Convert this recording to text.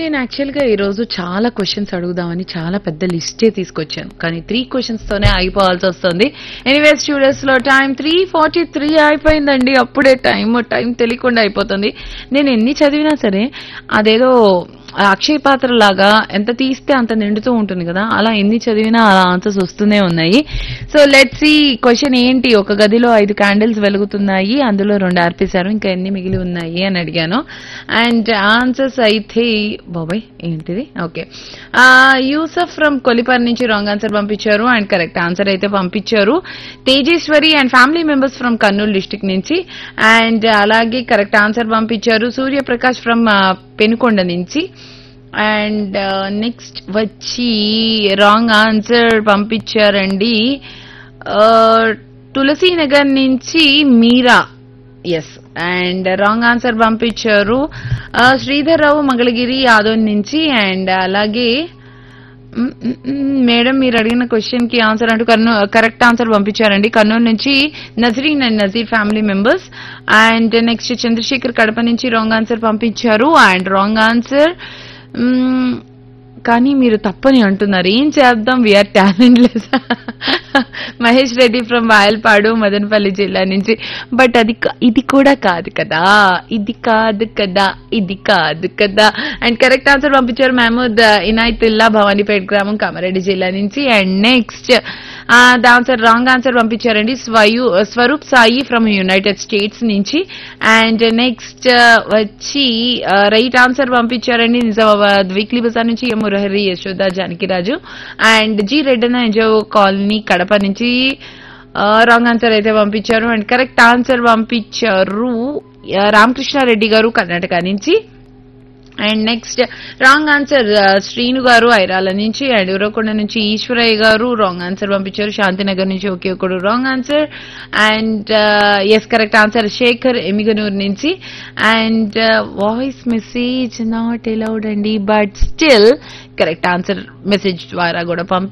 నేను యాక్చువల్గా ఈరోజు చాలా క్వశ్చన్స్ అడుగుదామని చాలా పెద్ద లిస్టే తీసుకొచ్చాను కానీ త్రీ క్వశ్చన్స్ తోనే అయిపోవాల్సి వస్తుంది ఎనీవే స్టూడియోస్ లో టైం త్రీ ఫార్టీ త్రీ అయిపోయిందండి అప్పుడే టైం టైం తెలియకుండా అయిపోతుంది నేను ఎన్ని చదివినా సరే అదేదో అక్షయ పాత్ర లాగా ఎంత తీస్తే అంత నిండుతూ ఉంటుంది కదా అలా ఎన్ని చదివినా అలా ఆన్సర్స్ వస్తూనే ఉన్నాయి సో లెట్ సి క్వశ్చన్ ఏంటి ఒక గదిలో ఐదు క్యాండిల్స్ వెలుగుతున్నాయి అందులో రెండు ఆర్పేశారు ఇంకా ఎన్ని మిగిలి ఉన్నాయి అని అడిగాను అండ్ ఆన్సర్స్ అయితే బాబాయ్ ఏంటిది ఓకే యూసఫ్ ఫ్రమ్ కొలిపర్ నుంచి రాంగ్ ఆన్సర్ పంపించారు అండ్ కరెక్ట్ ఆన్సర్ అయితే పంపించారు Tejeswari and family members from Kurnool district నుంచి అండ్ అలాగే కరెక్ట్ ఆన్సర్ పంపించారు సూర్యప్రకాష్ ఫ్రమ్ పెనుకొండ నుంచి అండ్ నెక్స్ట్ వచ్చి రాంగ్ ఆన్సర్ పంపించారండి తులసి నగర్ నుంచి Meera S and wrong answer పంపించారు ఆ, శ్రీధర్ రావు మంగళగిరి యాదవ్ నుంచి అండ్ అలాగే మ్, మ్, మ్, మేడం మీరు అడిగిన క్వశ్చన్ కి ఆన్సర్ అంటూ కర్నూ కరెక్ట్ ఆన్సర్ పంపించారండి కర్నూలు నుంచి Nazreen and Nazeer family members and next Chandrasekhar Kadapa నుంచి రాంగ్ ఆన్సర్ పంపించారు అండ్ రాంగ్ ఆన్సర్ కానీ మీరు తప్పని అంటున్నారు ఏం చేద్దాం we are talentless Mahesh Reddy from Vayalpadu Madanapalle జిల్లా నుంచి బట్ అది కా- ఇది కూడా కాదు కదా ఇది కాదు కదా ఇది కాదు కదా అండ్ కరెక్ట్ ఆన్సర్ పంపించారు మహమూద్ ఇనాయతుల్లా భవానీపేట్ గ్రామం కామారెడ్డి జిల్లా నుంచి and next the answer wrong answer పంపించారండి స్వయు Swaroop Sai from United States నుంచి అండ్ నెక్స్ట్ వచ్చి రైట్ ఆన్సర్ పంపించారండి నిజామాబాద్ వీక్లీ బజార్ నుంచి M Murahari Yashoda Janakiraju and G Reddana NGO colony Kadapa నుంచి రాంగ్ ఆన్సర్ అయితే పంపించారు అండ్ కరెక్ట్ ఆన్సర్ పంపించారు ఆ, రామకృష్ణారెడ్డి గారు కర్ణాటక నుంచి and next wrong answer Srinu garu Airala నుంచి అండ్ ఉరవకొండ నుంచి ఈశ్వరయ్య గారు రాంగ్ ఆన్సర్ పంపించారు శాంతినగర్ నుంచి ఒకే ఒకడు wrong answer and yes correct answer Sekhar Emmiganur నుంచి and voice message not allowed అండి but still correct answer message ద్వారా కూడా పంపి